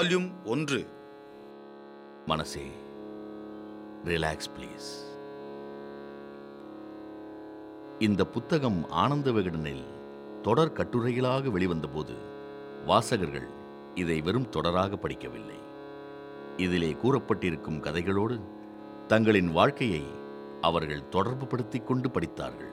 volume ஒன்று மனசே relax please இந்த புத்தகம் ஆனந்த விகடனில் தொடர் கட்டுரைகளாக வெளிவந்தபோது வாசகர்கள் இதை வெறும் தொடராக படிக்கவில்லை இதிலே கூறப்பட்டிருக்கும் கதைகளோடு தங்களின் வாழ்க்கையை அவர்கள் தொடர்புபடுத்திக் கொண்டு படித்தார்கள்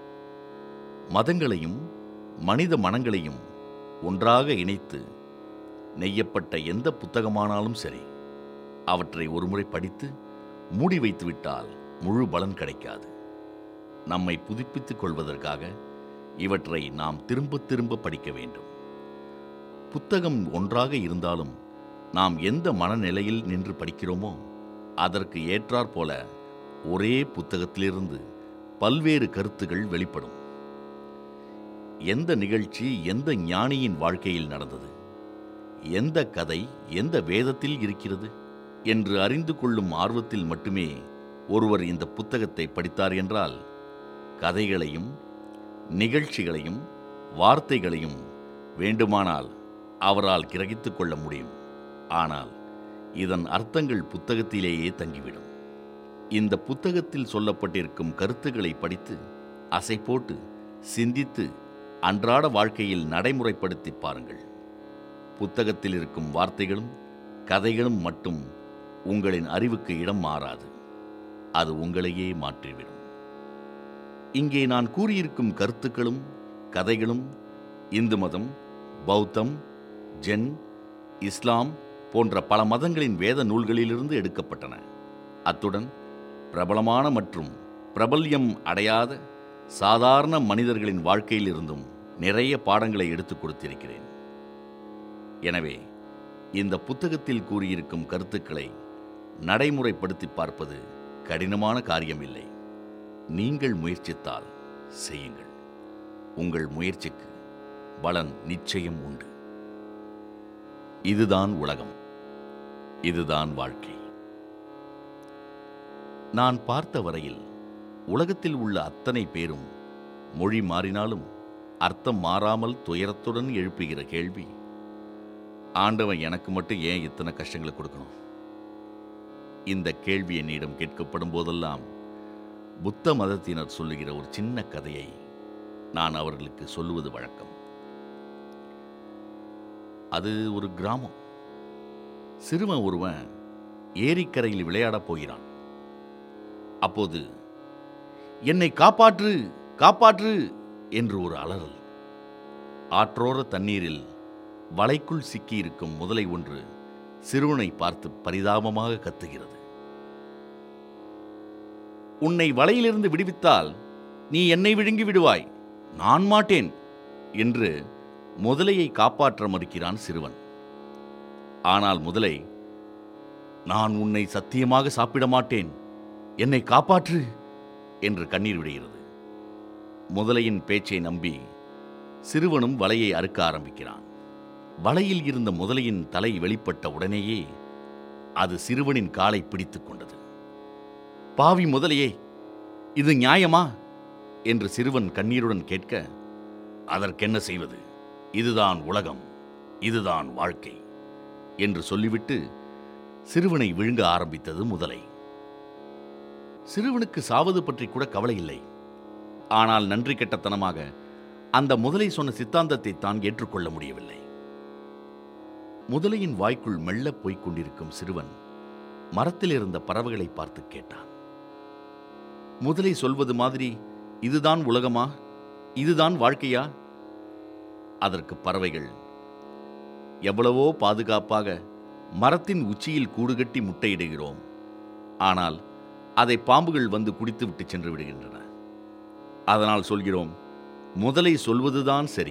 மதங்களையும் மனித மனங்களையும் ஒன்றாக இணைத்து நெய்யப்பட்ட எந்த புத்தகமானாலும் சரி அவற்றை ஒருமுறை படித்து மூடி வைத்துவிட்டால் முழு பலன் கிடைக்காது நம்மை புதுப்பித்துக் கொள்வதற்காக இவற்றை நாம் திரும்ப திரும்ப படிக்க வேண்டும் புத்தகம் ஒன்றாக இருந்தாலும் நாம் எந்த மனநிலையில் நின்று படிக்கிறோமோ அதற்கு ஏற்றாற் போல ஒரே புத்தகத்திலிருந்து பல்வேறு கருத்துகள் வெளிப்படும் எந்த நிகழ்ச்சி எந்த ஞானியின் வாழ்க்கையில் நடந்தது எந்த கதை எந்த வேதத்தில் இருக்கிறது என்று அறிந்து கொள்ளும் ஆர்வத்தில் மட்டுமே ஒருவர் இந்த புத்தகத்தை படித்தார் என்றால் கதைகளையும் நிகழ்ச்சிகளையும் வார்த்தைகளையும் வேண்டுமானால் அவரால் கிரகித்துக் கொள்ள முடியும் ஆனால் இதன் அர்த்தங்கள் புத்தகத்திலேயே தங்கிவிடும் இந்த புத்தகத்தில் சொல்லப்பட்டிருக்கும் கருத்துக்களை படித்து அசை போட்டு சிந்தித்து அன்றாட வாழ்க்கையில் நடைமுறைப்படுத்தி பாருங்கள் புத்தகத்தில் இருக்கும் வார்த்தைகளும் கதைகளும் மட்டும் உங்களின் அறிவுக்கு இடம் மாறாது அது உங்களையே மாற்றிவிடும் இங்கே நான் கூறியிருக்கும் கருத்துக்களும் கதைகளும் இந்து மதம் பௌத்தம் ஜென் இஸ்லாம் போன்ற பல மதங்களின் வேத நூல்களிலிருந்து எடுக்கப்பட்டன அத்துடன் பிரபலமான மற்றும் பிரபல்யம் அடையாத சாதாரண மனிதர்களின் வாழ்க்கையிலிருந்தும் நிறைய பாடங்களை எடுத்துக் கொடுத்திருக்கிறேன் எனவே இந்த புத்தகத்தில் கூறியிருக்கும் கருத்துக்களை நடைமுறைப்படுத்தி பார்ப்பது கடினமான காரியமில்லை நீங்கள் முயற்சித்தால் செய்யுங்கள் உங்கள் முயற்சிக்கு பலன் நிச்சயம் உண்டு இதுதான் உலகம் இதுதான் வாழ்க்கை நான் பார்த்த வரையில் உலகத்தில் உள்ள அத்தனை பேரும் மொழி மாறினாலும் அர்த்தம் மாறாமல் துயரத்துடன் எழுப்புகிற கேள்வி ஆண்டவன் எனக்கு மட்டும் ஏன் இத்தனை கஷ்டங்களை கொடுக்கணும் இந்த கேள்வி என்னிடம் கேட்கப்படும் போதெல்லாம் புத்த மதத்தினர் சொல்லுகிற ஒரு சின்ன கதையை நான் அவர்களுக்கு சொல்லுவது வழக்கம் அது ஒரு கிராமம் சிறுவன் ஒருவன் ஏரிக்கரையில் விளையாடப் போகிறான் அப்போது என்னை காப்பாற்று காப்பாற்று என்று ஒரு அலறல் ஆற்றோர தண்ணீரில் வலைக்குள் சிக்கியிருக்கும் முதலை ஒன்று சிறுவனை பார்த்து பரிதாபமாக கத்துகிறது உன்னை வலையிலிருந்து விடுவித்தால் நீ என்னை விழுங்கி விடுவாய் நான் மாட்டேன் என்று முதலையை காப்பாற்ற மறுக்கிறான் சிறுவன் ஆனால் முதலை நான் உன்னை சத்தியமாக சாப்பிட மாட்டேன் என்னை காப்பாற்று என்று கண்ணீர் விடுகிறது முதலையின் பேச்சை நம்பி சிறுவனும் வலையை அறுக்க ஆரம்பிக்கிறான் வலையில் இருந்த முதலையின் தலை வெளிப்பட்ட உடனேயே அது சிறுவனின் காலை பிடித்துக் கொண்டது பாவி முதலையே இது நியாயமா என்று சிறுவன் கண்ணீருடன் கேட்க அதற்கென்ன செய்வது இதுதான் உலகம் இதுதான் வாழ்க்கை என்று சொல்லிவிட்டு சிறுவனை விழுங்க ஆரம்பித்தது முதலை சிறுவனுக்கு சாவது பற்றி கூட கவலை இல்லை ஆனால் நன்றி கெட்டத்தனமாக அந்த முதலை சொன்ன சித்தாந்தத்தை தான் ஏற்றுக்கொள்ள முடியவில்லை முதலையின் வாய்க்குள் மெல்லப் போய்க் கொண்டிருக்கும் சிறுவன் மரத்தில் இருந்த பறவைகளை பார்த்து கேட்டான் முதலை சொல்வது மாதிரி இதுதான் உலகமா இதுதான் வாழ்க்கையா அதற்கு பறவைகள் எவ்வளவோ பாதுகாப்பாக மரத்தின் உச்சியில் கூடுகட்டி முட்டையிடுகிறோம் ஆனால் அதை பாம்புகள் வந்து குடித்துவிட்டு சென்று விடுகின்றன அதனால் சொல்கிறோம் முதலை சொல்வதுதான் சரி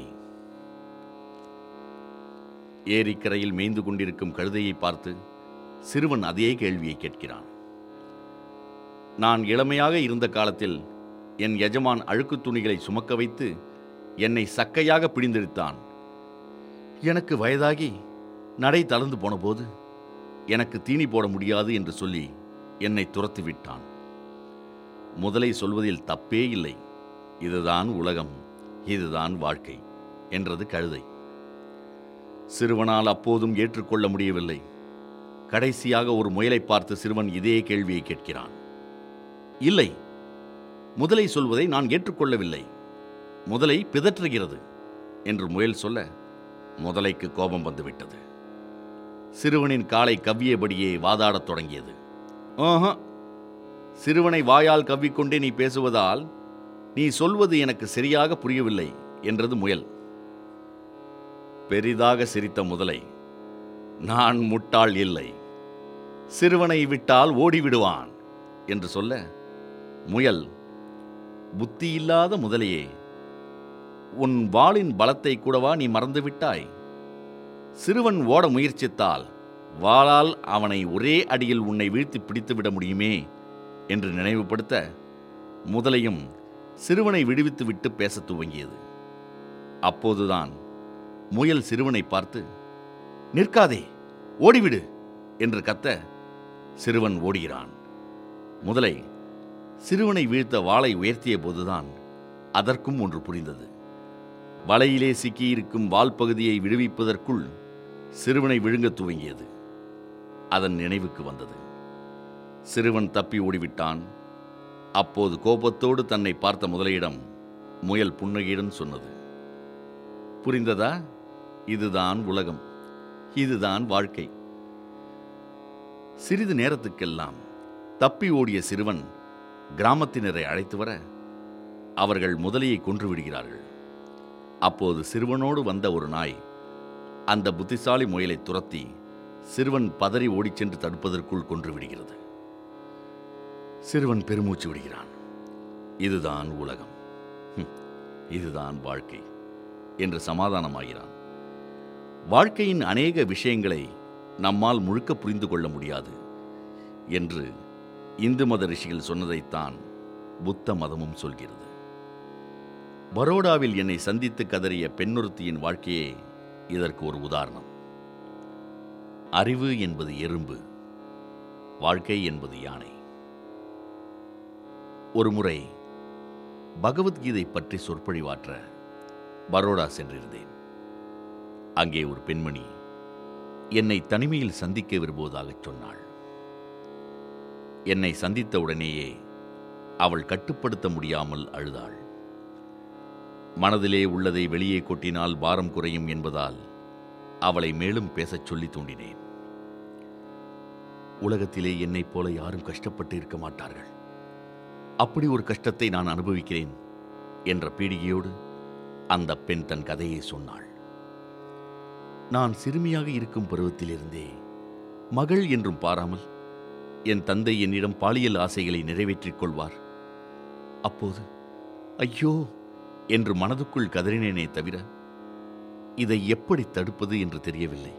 ஏரிக்கரையில் மேய்ந்து கொண்டிருக்கும் கழுதையை பார்த்து சிறுவன் அதே கேள்வியை கேட்கிறான் நான் இளமையாக இருந்த காலத்தில் என் எஜமான் அழுக்குத் துணிகளை சுமக்க வைத்து என்னை சக்கையாக பிடிந்தெடுத்தான் எனக்கு வயதாகி நடை தளர்ந்து போனபோது எனக்கு தீனி போட முடியாது என்று சொல்லி என்னை துரத்தி விட்டான் முதலை சொல்வதில் தப்பே இல்லை இதுதான் உலகம் இதுதான் வாழ்க்கை என்றது கழுதை சிறுவனால் அப்போதும் ஏற்றுக்கொள்ள முடியவில்லை கடைசியாக ஒரு முயலை பார்த்து சிறுவன் இதே கேள்வியை கேட்கிறான் இல்லை முதலை சொல்வதை நான் ஏற்றுக்கொள்ளவில்லை முதலை பிதற்றுகிறது என்று முயல் சொல்ல முதலைக்கு கோபம் வந்துவிட்டது சிறுவனின் காலை கவ்வியபடியே வாதாடத் தொடங்கியது ஆஹா சிறுவனை வாயால் கவ்விக்கொண்டே நீ பேசுவதால் நீ சொல்வது எனக்கு சரியாக புரியவில்லை என்றது முயல் பெரிதாக சிரித்த முதலை நான் முட்டாள் இல்லை சிறுவனை விட்டால் ஓடிவிடுவான் என்று சொல்ல முயல் புத்தியில்லாத முதலையே உன் வாளின் பலத்தை கூடவா நீ மறந்துவிட்டாய் சிறுவன் ஓட முயற்சித்தால் வாளால் அவனை ஒரே அடியில் உன்னை வீழ்த்தி பிடித்துவிட முடியுமே என்று நினைவுபடுத்த முதலையும் சிறுவனை விடுவித்துவிட்டு பேசத் துவங்கியது அப்போதுதான் முயல் சிறுவனை பார்த்து நிற்காதே ஓடிவிடு என்று கத்த சிறுவன் ஓடுகிறான் முதலை சிறுவனை வீழ்த்த வாளை உயர்த்திய போதுதான் அதற்கும் ஒன்று புரிந்தது வலையிலே சிக்கியிருக்கும் வால் பகுதியை விடுவிப்பதற்குள் சிறுவனை விழுங்கத் துவங்கியது அதன் நினைவுக்கு வந்தது சிறுவன் தப்பி ஓடிவிட்டான் அப்போது கோபத்தோடு தன்னை பார்த்த முதலையிடம் முயல் புன்னகையுடன் சொன்னது புரிந்ததா இதுதான் உலகம் இதுதான் வாழ்க்கை சிறிது நேரத்துக்கெல்லாம் தப்பி ஓடிய சிறுவன் கிராமத்தினரை அழைத்து வர அவர்கள் முதலையை கொன்று விடுகிறார்கள் அப்போது சிறுவனோடு வந்த ஒரு நாய் அந்த புத்திசாலி முயலை துரத்தி சிறுவன் பதறி ஓடிச் சென்று தடுப்பதற்குள் கொன்று விடுகிறது சிறுவன் பெருமூச்சு விடுகிறான் இதுதான் உலகம் ஹும், இதுதான் வாழ்க்கை என்று சமாதானமாகிறான் வாழ்க்கையின் அநேக விஷயங்களை நம்மால் முழுக்க புரிந்து கொள்ள முடியாது என்று இந்து மத ரிஷிகள் சொன்னதைத்தான் புத்த மதமும் சொல்கிறது பரோடாவில் என்னை சந்தித்து கதறிய பெண்ணொருத்தியின் வாழ்க்கையே இதற்கு ஒரு உதாரணம் அறிவு என்பது எறும்பு வாழ்க்கை என்பது யானை ஒருமுறை பகவத்கீதை பற்றி சொற்பொழிவாற்ற பரோடா சென்றிருந்தேன் அங்கே ஒரு பெண்மணி என்னை தனிமையில் சந்திக்க விரும்புவதாகச் சொன்னாள் என்னை சந்தித்த உடனேயே அவள் கட்டுப்படுத்த முடியாமல் அழுதாள் மனதிலே உள்ளதை வெளியே கொட்டினால் பாரம் குறையும் என்பதால் அவளை மேலும் பேசச் சொல்லி தூண்டினேன் உலகத்திலே என்னைப் போல யாரும் கஷ்டப்பட்டு இருக்க மாட்டார்கள் அப்படி ஒரு கஷ்டத்தை நான் அனுபவிக்கிறேன் என்ற பீடிகையோடு அந்த பெண் தன் கதையை சொன்னாள் நான் சிறுமியாக இருக்கும் பருவத்திலிருந்தே மகள் என்றும் பாராமல் என் தந்தை என்னிடம் பாலியல் ஆசைகளை நிறைவேற்றிக் கொள்வார் அப்போது ஐயோ என்று மனதுக்குள் கதறினேனே தவிர இதை எப்படி தடுப்பது என்று தெரியவில்லை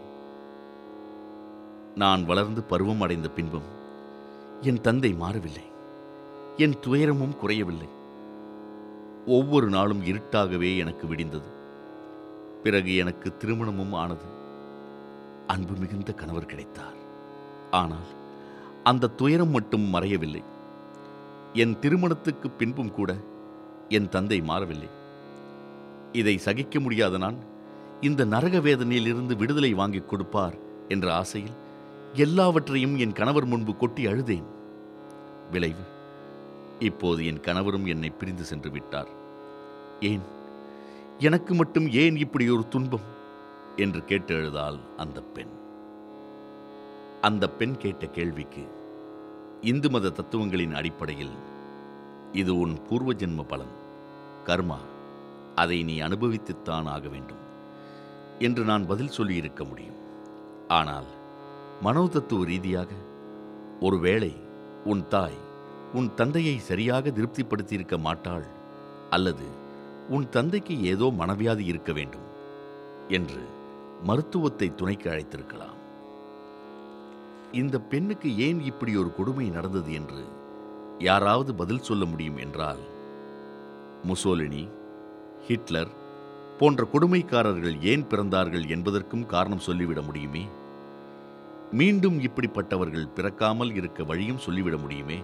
நான் வளர்ந்து பருவம் அடைந்த பின்பும் என் தந்தை மாறவில்லை என் துயரமும் குறையவில்லை ஒவ்வொரு நாளும் இருட்டாகவே எனக்கு விடிந்தது பிறகு எனக்கு திருமணமும் ஆனது அன்பு மிகுந்த கணவர் கிடைத்தார் ஆனால் அந்த துயரம் மட்டும் மறையவில்லை என் திருமணத்துக்கு பின்பும் கூட என் தந்தை மாறவில்லை இதை சகிக்க முடியாத நான் இந்த நரக வேதனையிலிருந்து விடுதலை வாங்கிக் கொடுப்பார் என்ற ஆசையில் எல்லாவற்றையும் என் கணவர் முன்பு கொட்டி அழுதேன் விளைவு இப்போது என் கணவரும் என்னை பிரிந்து சென்று விட்டார் ஏன் எனக்கு மட்டும் ஏன் இப்படி ஒரு துன்பம் என்று கேட்டு அழுதாள் அந்த பெண் அந்த பெண் கேட்ட கேள்விக்கு இந்து மத தத்துவங்களின் அடிப்படையில் இது உன் பூர்வ ஜென்ம பலன் கர்மா அதை நீ அனுபவித்துத்தான் ஆக வேண்டும் என்று நான் பதில் சொல்லியிருக்க முடியும் ஆனால் மனோதத்துவ ரீதியாக ஒருவேளை உன் தாய் உன் தந்தையை சரியாக திருப்திப்படுத்தியிருக்க மாட்டாள் அல்லது உன் தந்தைக்கு ஏதோ மனவியாதி இருக்க வேண்டும் என்று மருத்துவத்தை துணைக்கு அழைத்திருக்கலாம் இந்த பெண்ணுக்கு ஏன் இப்படி ஒரு கொடுமை நடந்தது என்று யாராவது பதில் சொல்ல முடியும் என்றால் முசோலினி ஹிட்லர் போன்ற கொடுமைக்காரர்கள் ஏன் பிறந்தார்கள் என்பதற்கும் காரணம் சொல்லிவிட முடியுமே மீண்டும் இப்படிப்பட்டவர்கள் பிறக்காமல் இருக்க வழியும் சொல்லிவிட முடியுமே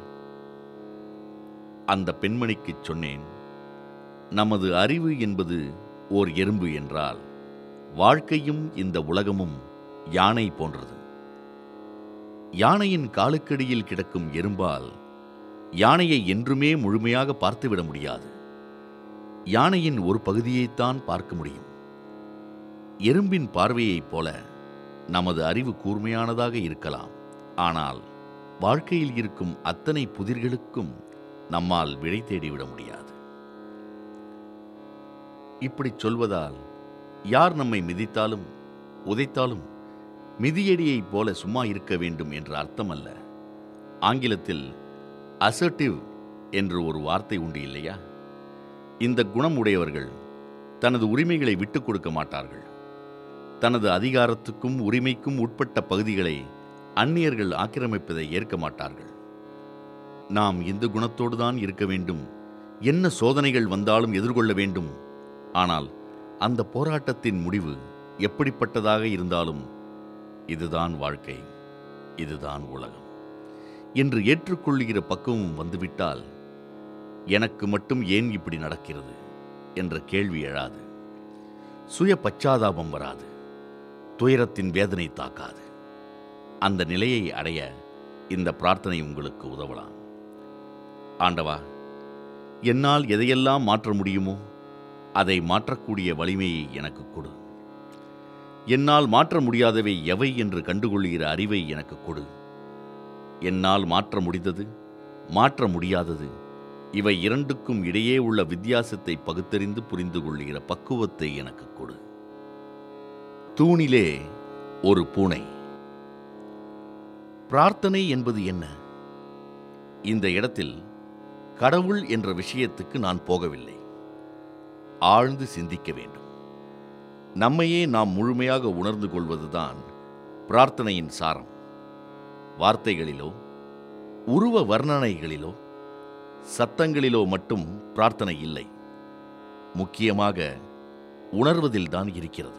அந்த பெண்மணிக்குச் சொன்னேன் நமது அறிவு என்பது ஓர் எறும்பு என்றால் வாழ்க்கையும் இந்த உலகமும் யானை போன்றது யானையின் காலுக்கடியில் கிடக்கும் எறும்பால் யானையை என்றுமே முழுமையாக பார்த்துவிட முடியாது யானையின் ஒரு பகுதியைத்தான் பார்க்க முடியும் எறும்பின் பார்வையைப் போல நமது அறிவு கூர்மையானதாக இருக்கலாம் ஆனால் வாழ்க்கையில் இருக்கும் அத்தனை புதிர்களுக்கும் நம்மால் விடை தேடிவிட முடியாது இப்படி சொல்வதால் யார் நம்மை மிதித்தாலும் உதைத்தாலும் மிதியடியைப் போல சும்மா இருக்க வேண்டும் என்ற அர்த்தமல்ல ஆங்கிலத்தில் அசர்ட்டிவ் என்று ஒரு வார்த்தை உண்டு இல்லையா இந்த குணம் உடையவர்கள் தனது உரிமைகளை விட்டுக் கொடுக்க மாட்டார்கள் தனது அதிகாரத்துக்கும் உரிமைக்கும் உட்பட்ட பகுதிகளை அந்நியர்கள் ஆக்கிரமிப்பதை ஏற்க மாட்டார்கள் நாம் இந்த குணத்தோடு தான் இருக்க வேண்டும் என்ன சோதனைகள் வந்தாலும் எதிர்கொள்ள வேண்டும் ஆனால் அந்த போராட்டத்தின் முடிவு எப்படிப்பட்டதாக இருந்தாலும் இதுதான் வாழ்க்கை இதுதான் உலகம் என்று ஏற்றுக்கொள்ளுகிற பக்குவம் வந்துவிட்டால் எனக்கு மட்டும் ஏன் இப்படி நடக்கிறது என்ற கேள்வி எழாது சுய பச்சாதாபம் வராது துயரத்தின் வேதனை தாக்காது அந்த நிலையை அடைய இந்த பிரார்த்தனை உங்களுக்கு உதவலாம் ஆண்டவா என்னால் எதையெல்லாம் மாற்ற முடியுமோ அதை மாற்றக்கூடிய வலிமையை எனக்கு கொடு என்னால் மாற்ற முடியாதவை எவை என்று கண்டுகொள்கிற அறிவை எனக்கு கொடு என்னால் மாற்ற முடிந்தது மாற்ற முடியாதது இவை இரண்டுக்கும் இடையே உள்ள வித்தியாசத்தை பகுத்தறிந்து புரிந்து கொள்கிற பக்குவத்தை எனக்கு கொடு தூணிலே ஒரு பூனை பிரார்த்தனை என்பது என்ன இந்த இடத்தில் கடவுள் என்ற விஷயத்துக்கு நான் போகவில்லை ஆழ்ந்து சிந்திக்க வேண்டும் நம்மையே நாம் முழுமையாக உணர்ந்து கொள்வதுதான் பிரார்த்தனையின் சாரம் வார்த்தைகளிலோ உருவ வர்ணனைகளிலோ சத்தங்களிலோ மட்டும் பிரார்த்தனை இல்லை முக்கியமாக உணர்வதில்தான் இருக்கிறது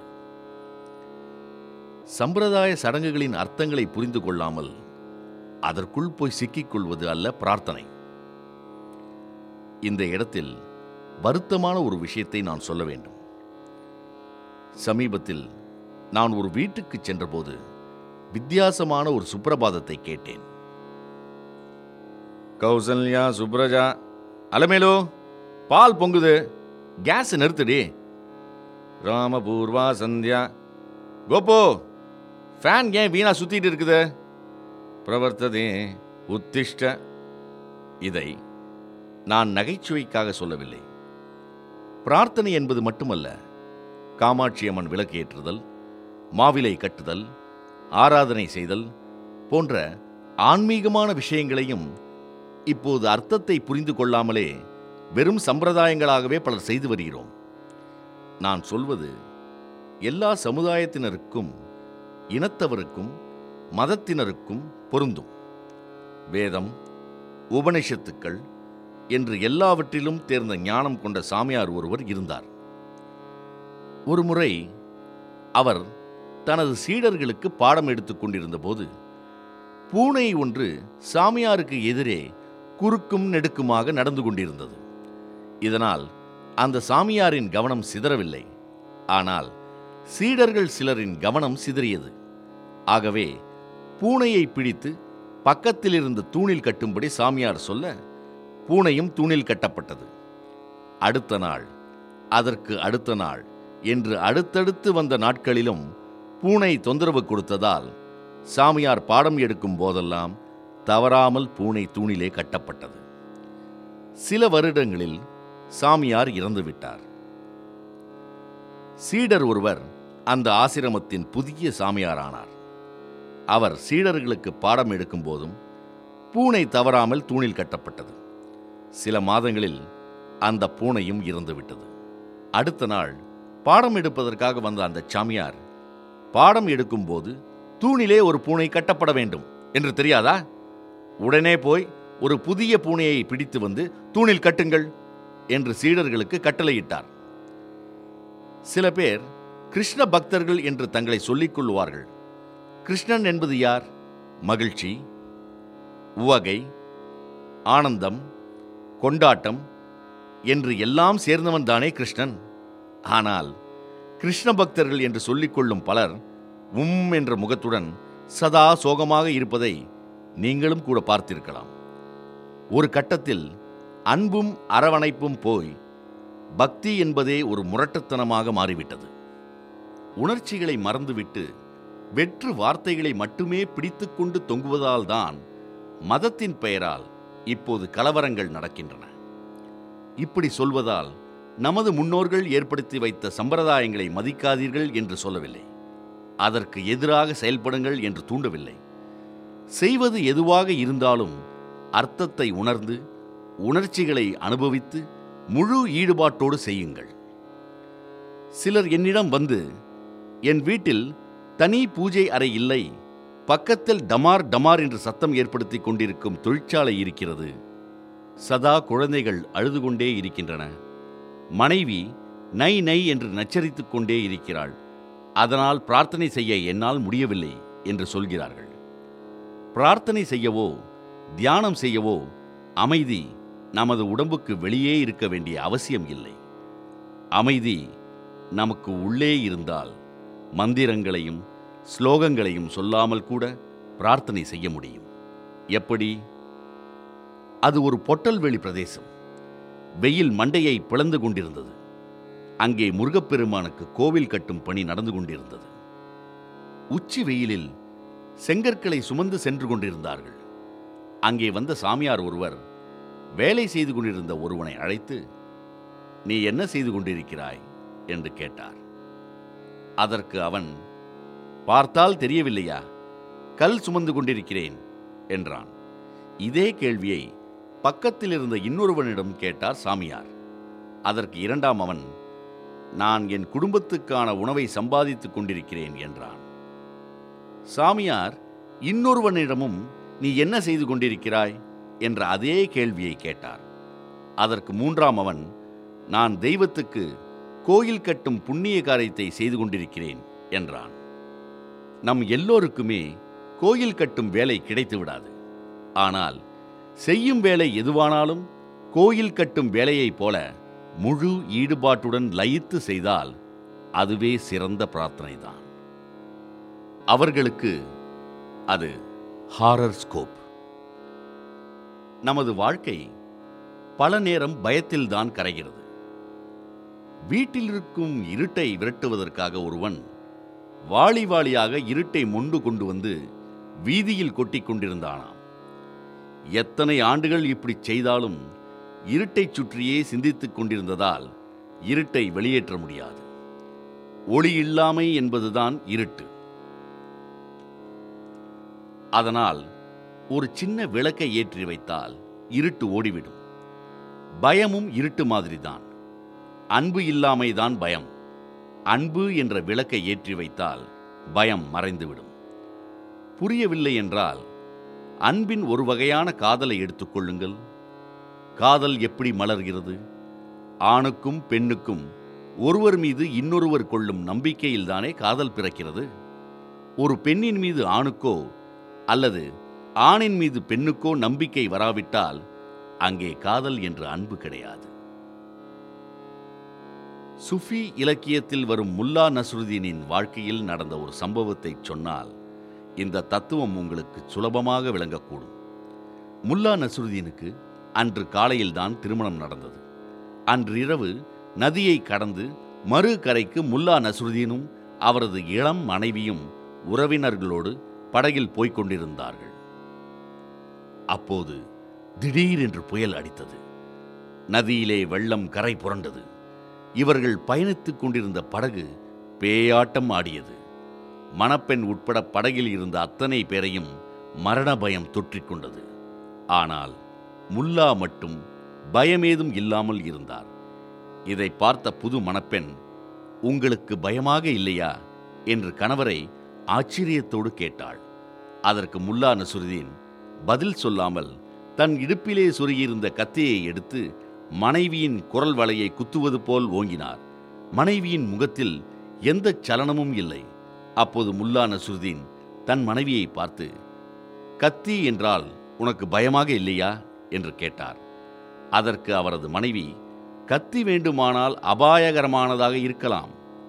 சம்பிரதாய சடங்குகளின் அர்த்தங்களை புரிந்து கொள்ளாமல் அதற்குள் போய் சிக்கிக் கொள்வது அல்ல பிரார்த்தனை இந்த இடத்தில் வருத்தமான ஒரு விஷயத்தை நான் சொல்ல வேண்டும் சமீபத்தில் நான் ஒரு வீட்டுக்கு சென்றபோது வித்தியாசமான ஒரு சுப்பிரபாதத்தை கேட்டேன் கௌசல்யா சுப்ரஜா அலமேலு பால் பொங்குது கேஸ் நிறுத்துடி ராமபூர்வா சந்தியா கோபு ஃபேன் ஏன் வீணா சுத்திட்டு இருக்குது பிரவர்த்ததே உத்திஷ்ட இதை நான் நகைச்சுவைக்காக சொல்லவில்லை பிரார்த்தனை என்பது மட்டுமல்ல காமாட்சி அம்மன் விளக்கு ஏற்றுதல் மாவிலை கட்டுதல் ஆராதனை செய்தல் போன்ற ஆன்மீகமான விஷயங்களையும் இப்போது அர்த்தத்தை புரிந்து கொள்ளாமலே வெறும் சம்பிரதாயங்களாகவே பலர் செய்து வருகிறோம் நான் சொல்வது எல்லா சமுதாயத்தினருக்கும் இனத்தவருக்கும் மதத்தினருக்கும் பொருந்தும் வேதம் உபனிஷத்துக்கள் என்று எல்லாவற்றிலும் தேர்ந்த ஞானம் கொண்ட சாமியார் ஒருவர் இருந்தார் ஒருமுறை அவர் தனது சீடர்களுக்கு பாடம் எடுத்துக் கொண்டிருந்த போது பூனை ஒன்று சாமியாருக்கு எதிரே குறுக்கும் நெடுக்குமாக நடந்து கொண்டிருந்தது இதனால் அந்த சாமியாரின் கவனம் சிதறவில்லை ஆனால் சீடர்கள் சிலரின் கவனம் சிதறியது ஆகவே பூனையை பிடித்து பக்கத்தில் இருந்த தூணில் கட்டும்படி சாமியார் சொல்ல பூனையும் தூணில் கட்டப்பட்டது அடுத்த நாள் அதற்கு அடுத்த நாள் என்று அடுத்தடுத்து வந்த நாட்களிலும் பூனை தொந்தரவு கொடுத்ததால் சாமியார் பாடம் எடுக்கும் போதெல்லாம் தவறாமல் பூனை தூணிலே கட்டப்பட்டது சில வருடங்களில் சாமியார் இறந்துவிட்டார் சீடர் ஒருவர் அந்த ஆசிரமத்தின் புதிய சாமியாரானார் அவர் சீடர்களுக்கு பாடம் எடுக்கும் போதும் பூனை தவறாமல் தூணில் கட்டப்பட்டது சில மாதங்களில் அந்த பூனையும் இறந்துவிட்டது அடுத்த நாள் பாடம் எடுப்பதற்காக வந்த அந்த சாமியார் பாடம் எடுக்கும்போது தூணிலே ஒரு பூனை கட்டப்பட வேண்டும் என்று தெரியாதா உடனே போய் ஒரு புதிய பூனையை பிடித்து வந்து தூணில் கட்டுங்கள் என்று சீடர்களுக்கு கட்டளையிட்டார் சில பேர் கிருஷ்ண பக்தர்கள் என்று தங்களை சொல்லிக் கொள்வார்கள் கிருஷ்ணன் என்பது யார் மகிழ்ச்சி உவகை ஆனந்தம் கொண்டாட்டம் என்று எல்லாம் சேர்ந்தவன் தானே கிருஷ்ணன் ஆனால் கிருஷ்ண பக்தர்கள் என்று சொல்லிக்கொள்ளும் பலர் உம் என்ற முகத்துடன் சதா சோகமாக இருப்பதை நீங்களும் கூட பார்த்திருக்கலாம் ஒரு கட்டத்தில் அன்பும் அரவணைப்பும் போய் பக்தி என்பதே ஒரு முரட்டுத்தனமாக மாறிவிட்டது உணர்ச்சிகளை மறந்துவிட்டு வெற்று வார்த்தைகளை மட்டுமே பிடித்துக்கொண்டு தொங்குவதால்தான் மதத்தின் பெயரால் இப்போது கலவரங்கள் நடக்கின்றன இப்படி சொல்வதால் நமது முன்னோர்கள் ஏற்படுத்தி வைத்த சம்பிரதாயங்களை மதிக்காதீர்கள் என்று சொல்லவில்லை அதற்கு எதிராக செயல்படுங்கள் என்று தூண்டவில்லை செய்வது எதுவாக இருந்தாலும் அர்த்தத்தை உணர்ந்து உணர்ச்சிகளை அனுபவித்து முழு ஈடுபாட்டோடு செய்யுங்கள் சிலர் என்னிடம் வந்து என் வீட்டில் தனி பூஜை அறை இல்லை பக்கத்தில் டமார் டமார் என்று சத்தம் ஏற்படுத்தி கொண்டிருக்கும் தொழிற்சாலை இருக்கிறது சதா குழந்தைகள் அழுது கொண்டே இருக்கின்றன மனைவி நை நை என்று நச்சரித்துக் கொண்டே இருக்கிறாள் அதனால் பிரார்த்தனை செய்ய என்னால் முடியவில்லை என்று சொல்கிறார்கள் பிரார்த்தனை செய்யவோ தியானம் செய்யவோ அமைதி நமது உடம்புக்கு வெளியே இருக்க வேண்டிய அவசியம் இல்லை அமைதி நமக்கு உள்ளே இருந்தால் மந்திரங்களையும் ஸ்லோகங்களையும் சொல்லாமல் கூட பிரார்த்தனை செய்ய முடியும் எப்படி அது ஒரு பொட்டல்வெளி பிரதேசம் வெயில் மண்டையை பிளந்து கொண்டிருந்தது அங்கே முருகப்பெருமானுக்கு கோவில் கட்டும் பணி நடந்து கொண்டிருந்தது உச்சி வெயிலில் செங்கற்களை சுமந்து சென்று கொண்டிருந்தார்கள் அங்கே வந்த சாமியார் ஒருவர் வேலை செய்து கொண்டிருந்த ஒருவனை அழைத்து நீ என்ன செய்து கொண்டிருக்கிறாய் என்று கேட்டார் அதற்கு அவன் பார்த்தால் தெரியவில்லையா கல் சுமந்து கொண்டிருக்கிறேன் என்றான் இதே கேள்வியை பக்கத்தில் இருந்த இன்னொருவனிடம் கேட்டார் சாமியார் அதற்கு இரண்டாம் அவன் நான் என் குடும்பத்துக்கான உணவை சம்பாதித்துக் கொண்டிருக்கிறேன் என்றான் சாமியார் இன்னொருவனிடமும் நீ என்ன செய்து கொண்டிருக்கிறாய் என்ற அதே கேள்வியை கேட்டார் அதற்கு மூன்றாம் அவன் நான் தெய்வத்துக்கு கோயில் கட்டும் புண்ணிய காரியத்தை செய்து கொண்டிருக்கிறேன் என்றான் நம் எல்லோருக்குமே கோயில் கட்டும் வேலை கிடைத்து விடாது ஆனால் செய்யும் வேலை எதுவானாலும் கோயில் கட்டும் வேலையைப் போல முழு ஈடுபாட்டுடன் லயித்து செய்தால் அதுவே சிறந்த பிரார்த்தனைதான் அவர்களுக்கு அது ஹாரர் ஸ்கோப் நமது வாழ்க்கை பல நேரம் பயத்தில்தான் கரைகிறது வீட்டில் இருக்கும் இருட்டை விரட்டுவதற்காக ஒருவன் வாளி வாளியாக இருட்டை மொண்டு கொண்டு வந்து வீதியில் கொட்டிக் கொண்டிருந்தானாம் எத்தனை ஆண்டுகள் இப்படி செய்தாலும் இருட்டைச் சுற்றியே சிந்தித்துக் கொண்டிருந்ததால் இருட்டை வெளியேற்ற முடியாது ஒளி இல்லாமை என்பதுதான் இருட்டு அதனால் ஒரு சின்ன விளக்கை ஏற்றி வைத்தால் இருட்டு ஓடிவிடும் பயமும் இருட்டு மாதிரிதான் அன்பு இல்லாமைதான் பயம் அன்பு என்ற விளக்கை ஏற்றி வைத்தால் பயம் மறைந்துவிடும் புரியவில்லை என்றால் அன்பின் ஒரு வகையான காதலை எடுத்துக்கொள்ளுங்கள் காதல் எப்படி மலர்கிறது ஆணுக்கும் பெண்ணுக்கும் ஒருவர் மீது இன்னொருவர் கொள்ளும் நம்பிக்கையில்தானே காதல் பிறக்கிறது ஒரு பெண்ணின் மீது ஆணுக்கோ அல்லது ஆணின் மீது பெண்ணுக்கோ நம்பிக்கை வராவிட்டால் அங்கே காதல் என்று அன்பு கிடையாது சுஃபி இலக்கியத்தில் வரும் முல்லா நஸ்ருதீனின் வாழ்க்கையில் நடந்த ஒரு சம்பவத்தை சொன்னால் இந்த தத்துவம் உங்களுக்கு சுலபமாக விளங்கக்கூடும் முல்லா நஸ்ருதீனுக்கு அன்று காலையில்தான் திருமணம் நடந்தது அன்று இரவு நதியை கடந்து மறு கரைக்கு முல்லா நஸ்ருதீனும் அவரது இளம் மனைவியும் உறவினர்களோடு படகில் போய்க் கொண்டிருந்தார்கள் அப்போது திடீரென்று புயல் அடித்தது நதியிலே வெள்ளம் கரை புரண்டது இவர்கள் பயணித்துக் கொண்டிருந்த படகு பேயாட்டம் ஆடியது மணப்பெண் உட்பட படகில் இருந்த அத்தனை பேரையும் மரண பயம் தொற்றிக் கொண்டது ஆனால் முல்லா மட்டும் பயமேதும் இல்லாமல் இருந்தார் இதை பார்த்த புது மணப்பெண் உங்களுக்கு பயமாக இல்லையா என்று கணவரை ஆச்சரியத்தோடு கேட்டாள் அதற்கு முல்லா நசுருதீன் பதில் சொல்லாமல் தன் இடுப்பிலே சொருகியிருந்த கத்தியை எடுத்து மனைவியின் குரல் வளையை குத்துவது போல் ஓங்கினார் மனைவியின் முகத்தில் எந்த சலனமும் இல்லை அப்போது முல்லா நசுருதீன் தன் மனைவியை பார்த்து கத்தி என்றால் உனக்கு பயமாக இல்லையா என்று கேட்டார் அதற்கு அவரது மனைவி கத்தி வேண்டுமானால் அபாயகரமானதாக இருக்கலாம்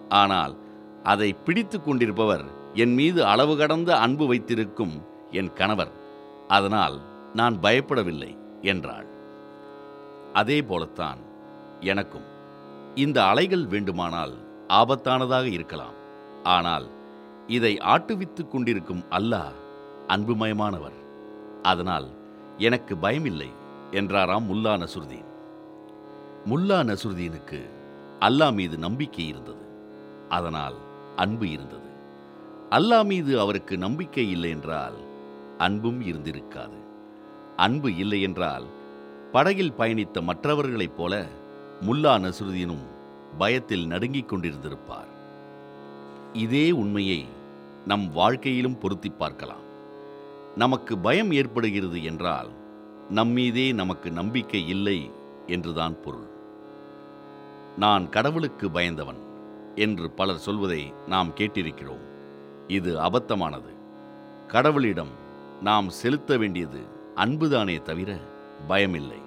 ஆனால் அதை பிடித்து கொண்டிருப்பவர் என் மீது அளவு கடந்த அன்பு வைத்திருக்கும் என் கணவர் அதனால் நான் பயப்படவில்லை என்றாள் அதே போலத்தான் எனக்கும் இந்த அலைகள் வேண்டுமானால் ஆபத்தானதாக இருக்கலாம் ஆனால் இதை ஆட்டுவித்துக் கொண்டிருக்கும் அல்லாஹ் அன்புமயமானவர் அதனால் எனக்கு பயமில்லை என்றாராம் முல்லா நசுருதீன் முல்லா நசுருதீனுக்கு அல்லாஹ் மீது நம்பிக்கை இருந்தது அதனால் அன்பு இருந்தது அல்லாஹ் மீது அவருக்கு நம்பிக்கை இல்லை என்றால் அன்பும் இருந்திருக்காது அன்பு இல்லை என்றால் படகில் பயணித்த மற்றவர்களைப் போல முல்லா நசுருதீனும் பயத்தில் நடுங்கிக் கொண்டிருந்திருப்பார் இதே உண்மையை நம் வாழ்க்கையிலும் பொருத்தி பார்க்கலாம் நமக்கு பயம் ஏற்படுகிறது என்றால் நம்மீதே நமக்கு நம்பிக்கை இல்லை என்றுதான் பொருள் நான் கடவுளுக்கு பயந்தவன் என்று பலர் சொல்வதை நாம் கேட்டிருக்கிறோம் இது அபத்தமானது கடவுளிடம் நாம் செலுத்த வேண்டியது அன்புதானே தவிர பயமில்லை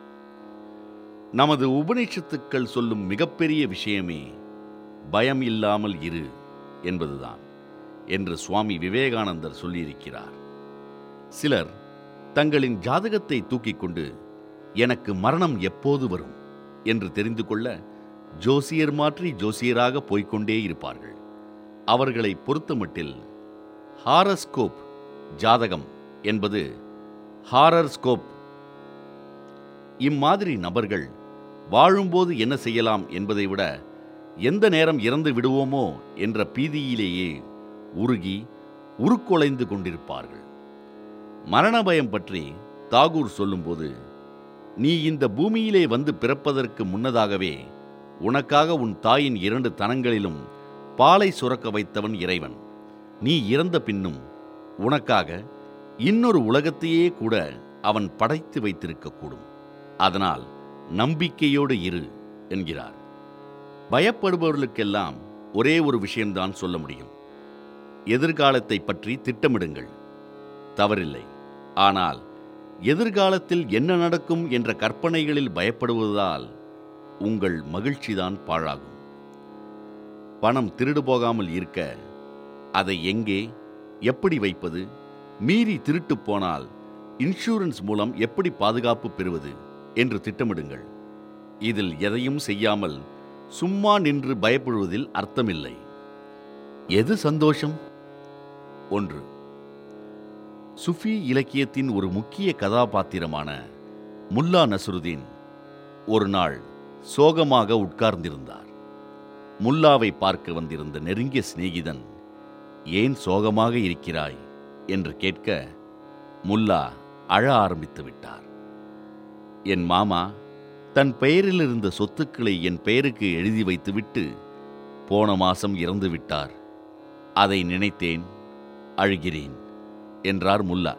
நமது உபநிஷத்துக்கள் சொல்லும் மிகப்பெரிய விஷயமே பயம் இல்லாமல் இரு என்பதுதான் என்று சுவாமி விவேகானந்தர் சொல்லியிருக்கிறார் சிலர் தங்களின் ஜாதகத்தை தூக்கிக் கொண்டு எனக்கு மரணம் எப்போது வரும் என்று தெரிந்து கொள்ள ஜோசியர் மாற்றி ஜோசியராக போய்க்கொண்டே இருப்பார்கள் அவர்களை பொறுத்தமட்டில் ஹாரஸ்கோப் ஜாதகம் என்பது ஹாரர்ஸ்கோப் இம்மாதிரி நபர்கள் வாழும்போது என்ன செய்யலாம் என்பதை விட எந்த நேரம் இறந்து விடுவோமோ என்ற பீதியிலேயே உருகி உருக்குலைந்து கொண்டிருப்பார்கள் மரண பயம் பற்றி தாகூர் சொல்லும்போது நீ இந்த பூமியிலே வந்து பிறப்பதற்கு முன்னதாகவே உனக்காக உன் தாயின் இரண்டு தனங்களிலும் பாலை சுரக்க வைத்தவன் இறைவன் நீ இறந்த பின்னும் உனக்காக இன்னொரு உலகத்தையே கூட அவன் படைத்து வைத்திருக்கக்கூடும் அதனால் நம்பிக்கையோடு இரு என்கிறார் பயப்படுபவர்களுக்கெல்லாம் ஒரே ஒரு விஷயம்தான் சொல்ல முடியும் எதிர்காலத்தை பற்றி திட்டமிடுங்கள் தவறில்லை ஆனால் எதிர்காலத்தில் என்ன நடக்கும் என்ற கற்பனைகளில் பயப்படுவதால் உங்கள் மகிழ்ச்சிதான் பாழாகும் பணம் திருடு போகாமல் இருக்க அதை எங்கே எப்படி வைப்பது மீறி திருட்டு போனால் இன்சூரன்ஸ் மூலம் எப்படி பாதுகாப்பு பெறுவது என்று திட்டமிடுங்கள் இதில் எதையும் செய்யாமல் சும்மா நின்று பயப்படுவதில் அர்த்தமில்லை எது சந்தோஷம் ஒன்று சுஃபி இலக்கியத்தின் ஒரு முக்கிய கதாபாத்திரமான முல்லா நசுருதீன் ஒரு நாள் சோகமாக உட்கார்ந்திருந்தார் முல்லாவை பார்க்க வந்திருந்த நெருங்கிய சிநேகிதன் ஏன் சோகமாக இருக்கிறாய் என்று கேட்க முல்லா அழ ஆரம்பித்து விட்டார் என் மாமா தன் பெயரில் இருந்த சொத்துக்களை என் பெயருக்கு எழுதி வைத்துவிட்டு போன மாசம் இறந்து விட்டார் அதை நினைத்தேன் அழுகிறேன் என்றார் முல்லா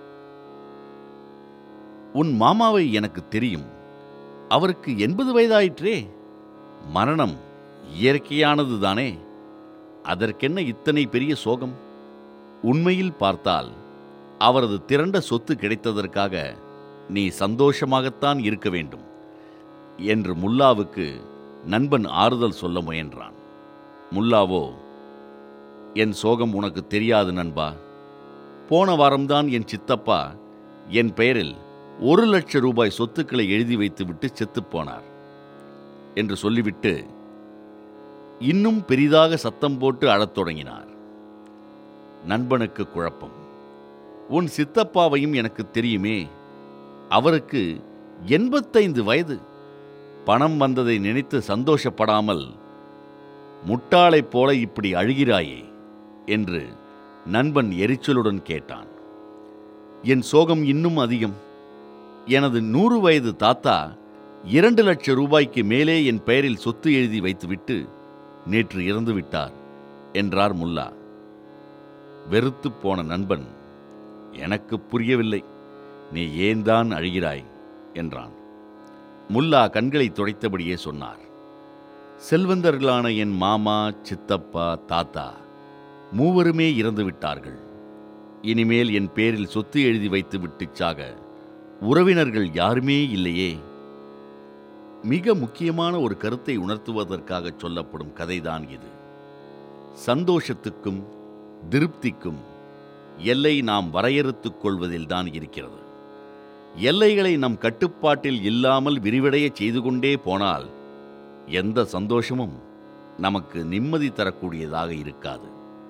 உன் மாமாவை எனக்கு தெரியும் அவருக்கு எண்பது வயதாயிற்றே மரணம் இயற்கையானது தானே அதற்கென்ன இத்தனை பெரிய சோகம் உண்மையில் பார்த்தால் அவரது திரண்ட சொத்து கிடைத்ததற்காக நீ சந்தோஷமாகத்தான் இருக்க வேண்டும் என்று முல்லாவுக்கு நண்பன் ஆறுதல் சொல்ல முயன்றான் முல்லாவோ என் சோகம் உனக்கு தெரியாது நண்பா போன வாரம்தான் என் சித்தப்பா என் பெயரில் ஒரு லட்ச ரூபாய் சொத்துக்களை எழுதி வைத்துவிட்டு செத்துப் போனார் என்று சொல்லிவிட்டு இன்னும் பெரிதாக சத்தம் போட்டு அழத் தொடங்கினார் நண்பனுக்கு குழப்பம் உன் சித்தப்பாவையும் எனக்கு தெரியுமே அவருக்கு எண்பத்தைந்து வயது பணம் வந்ததை நினைத்து சந்தோஷப்படாமல் முட்டாளைப் போல இப்படி அழுகிறாயே என்று நண்பன் எரிச்சலுடன் கேட்டான் என் சோகம் இன்னும் அதிகம் எனது நூறு வயது தாத்தா இரண்டு லட்சம் ரூபாய்க்கு மேலே என் பெயரில் சொத்து எழுதி வைத்துவிட்டு நேற்று இறந்து விட்டார் என்றார் முல்லா வெறுத்துப் போன நண்பன் எனக்கு புரியவில்லை நீ ஏன் தான் அழுகிறாய் என்றான் முல்லா கண்களை துடைத்தபடியே சொன்னார் செல்வந்தர்களான என் மாமா சித்தப்பா தாத்தா மூவருமே இறந்து விட்டார்கள் இனிமேல் என் பேரில் சொத்து எழுதி வைத்து விட்டு சாக உறவினர்கள் யாருமே இல்லையே மிக முக்கியமான ஒரு கருத்தை உணர்த்துவதற்காக சொல்லப்படும் கதைதான் இது சந்தோஷத்துக்கும் திருப்திக்கும் எல்லை நாம் வரையறுத்துக் கொள்வதில்தான் இருக்கிறது எல்லைகளை நம் கட்டுப்பாட்டில் இல்லாமல் விரிவடைய செய்து கொண்டே போனால் எந்த சந்தோஷமும் நமக்கு நிம்மதி தரக்கூடியதாக இருக்காது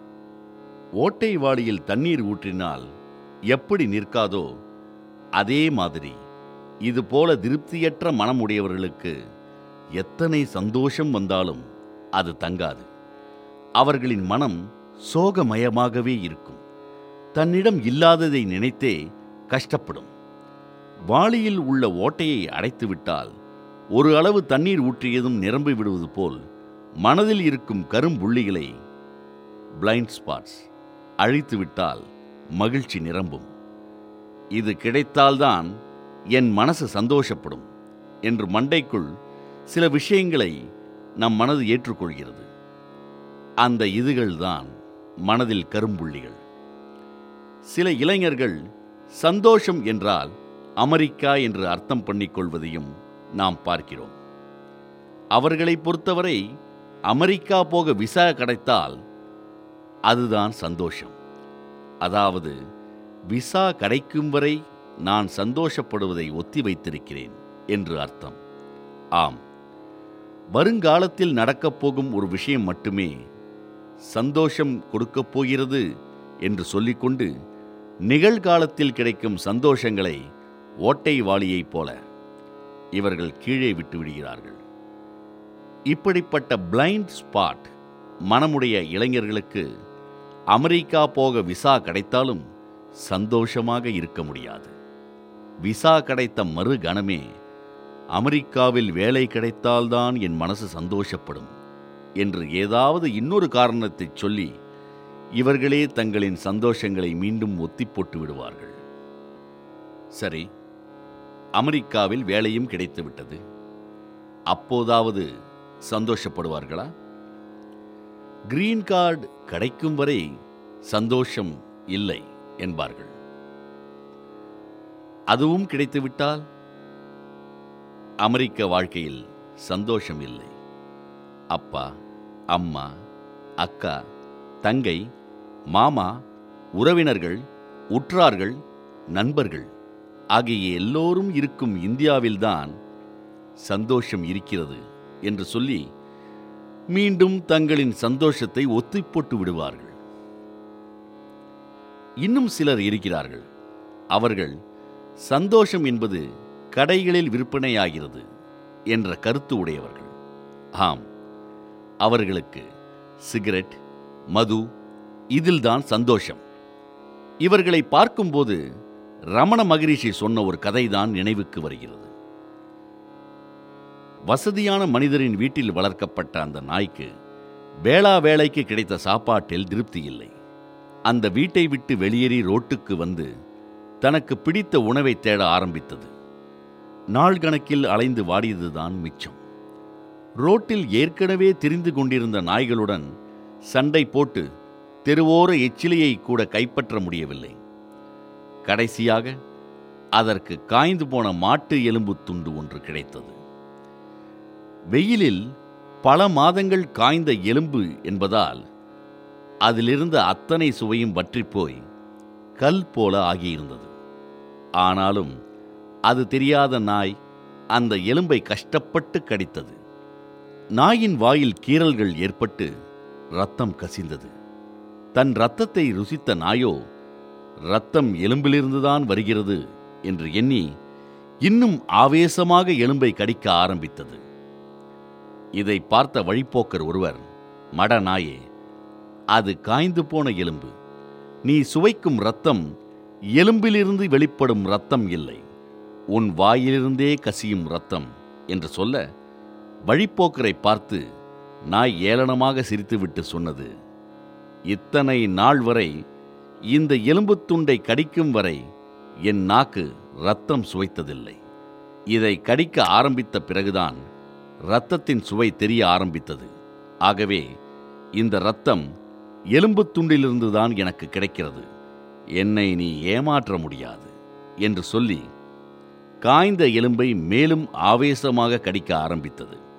ஓட்டை வாளியில் தண்ணீர் ஊற்றினால் எப்படி நிற்காதோ அதே மாதிரி இதுபோல திருப்தியற்ற மனமுடையவர்களுக்கு எத்தனை சந்தோஷம் வந்தாலும் அது தங்காது அவர்களின் மனம் சோகமயமாகவே இருக்கும் தன்னிடம் இல்லாததை நினைத்தே கஷ்டப்படும் வாளியில் உள்ள ஓட்டையை அடைத்துவிட்டால் ஒரு அளவு தண்ணீர் ஊற்றியதும் நிரம்பி விடுவது போல் மனதில் இருக்கும் கரும்புள்ளிகளை பிளைண்ட் ஸ்பாட்ஸ் அழித்துவிட்டால் மகிழ்ச்சி நிரம்பும் இது கிடைத்தால்தான் என் மனசு சந்தோஷப்படும் என்று மண்டைக்குள் சில விஷயங்களை நம் மனது ஏற்றுக்கொள்கிறது அந்த இதுகள்தான் மனதில் கரும்புள்ளிகள் சில இளைஞர்கள் சந்தோஷம் என்றால் அமெரிக்கா என்று அர்த்தம் பண்ணிக்கொள்வதையும் நாம் பார்க்கிறோம் அவர்களை பொறுத்தவரை அமெரிக்கா போக விசா கிடைத்தால் அதுதான் சந்தோஷம் அதாவது விசா கிடைக்கும் வரை நான் சந்தோஷப்படுவதை ஒத்தி வைத்திருக்கிறேன் என்று அர்த்தம் ஆம் வருங்காலத்தில் நடக்கப் போகும் ஒரு விஷயம் மட்டுமே சந்தோஷம் கொடுக்கப் போகிறது என்று சொல்லிக்கொண்டு நிகழ்காலத்தில் கிடைக்கும் சந்தோஷங்களை ஓட்டை வாளியைப் போல இவர்கள் கீழே விட்டு விடுகிறார்கள் இப்படிப்பட்ட பிளைண்ட் ஸ்பாட் மனமுடைய இளைஞர்களுக்கு அமெரிக்கா போக விசா கிடைத்தாலும் சந்தோஷமாக இருக்க முடியாது விசா கிடைத்த மறு கணமே அமெரிக்காவில் வேலை கிடைத்தால்தான் என் மனசு சந்தோஷப்படும் என்று ஏதாவது இன்னொரு காரணத்தை சொல்லி இவர்களே தங்களின் சந்தோஷங்களை மீண்டும் ஒத்தி போட்டு விடுவார்கள் சரி அமெரிக்காவில் வேலையும் கிடைத்துவிட்டது அப்போதாவது சந்தோஷப்படுவார்களா கிரீன் கார்டு கிடைக்கும் வரை சந்தோஷம் இல்லை என்பார்கள் அதுவும் கிடைத்துவிட்டால் அமெரிக்க வாழ்க்கையில் சந்தோஷம் இல்லை அப்பா அம்மா அக்கா தங்கை மாமா உறவினர்கள் உற்றார்கள் நண்பர்கள் ஆகிய எல்லோரும் இருக்கும் இந்தியாவில்தான் சந்தோஷம் இருக்கிறது என்று சொல்லி மீண்டும் தங்களின் சந்தோஷத்தை ஒத்திப் போட்டு விடுவார்கள் இன்னும் சிலர் இருக்கிறார்கள் அவர்கள் சந்தோஷம் என்பது கடைகளில் விற்பனையாகிறது என்ற கருத்து உடையவர்கள் ஆம் அவர்களுக்கு சிகரெட் மது இதில்தான் சந்தோஷம் இவர்களை பார்க்கும்போது ரமண மகரிஷி சொன்ன ஒரு கதைதான் நினைவுக்கு வருகிறது வசதியான மனிதரின் வீட்டில் வளர்க்கப்பட்ட அந்த நாய்க்கு வேளா வேலைக்கு கிடைத்த சாப்பாட்டில் திருப்தி இல்லை அந்த வீட்டை விட்டு வெளியேறி ரோட்டுக்கு வந்து தனக்கு பிடித்த உணவை தேட ஆரம்பித்தது நாள் கணக்கில் அலைந்து வாடியதுதான் மிச்சம் ரோட்டில் ஏற்கனவே திரிந்து கொண்டிருந்த நாய்களுடன் சண்டை போட்டு தெருவோர எச்சிலையை கூட கைப்பற்ற முடியவில்லை கடைசியாக அதற்கு காய்ந்து போன மாட்டு எலும்பு துண்டு ஒன்று கிடைத்தது வெயிலில் பல மாதங்கள் காய்ந்த எலும்பு என்பதால் அதிலிருந்த அத்தனை சுவையும் வற்றிப்போய் கல் போல ஆகியிருந்தது ஆனாலும் அது தெரியாத நாய் அந்த எலும்பை கஷ்டப்பட்டு கடித்தது நாயின் வாயில் கீறல்கள் ஏற்பட்டு ரத்தம் கசிந்தது தன் ரத்தத்தை ருசித்த நாயோ ரத்தம் எலும்பிலிருந்துதான் வருகிறது என்று எண்ணி இன்னும் ஆவேசமாக எலும்பை கடிக்க ஆரம்பித்தது இதை பார்த்த வழிப்போக்கர் ஒருவர் மட நாயே அது காய்ந்து போன எலும்பு நீ சுவைக்கும் ரத்தம் எலும்பிலிருந்து வெளிப்படும் ரத்தம் இல்லை உன் வாயிலிருந்தே கசியும் ரத்தம் என்று சொல்ல வழிப்போக்கரை பார்த்து நாய் ஏளனமாக சிரித்துவிட்டு சொன்னது இத்தனை நாள் வரை இந்த எலும்புத் துண்டை கடிக்கும் வரை என் நாக்கு ரத்தம் சுவைத்ததில்லை இதை கடிக்க ஆரம்பித்த பிறகுதான் இரத்தத்தின் சுவை தெரிய ஆரம்பித்தது ஆகவே இந்த இரத்தம் எலும்புத் துண்டிலிருந்துதான் எனக்கு கிடைக்கிறது என்னை நீ ஏமாற்ற முடியாது என்று சொல்லி காய்ந்த எலும்பை மேலும் ஆவேசமாக கடிக்க ஆரம்பித்தது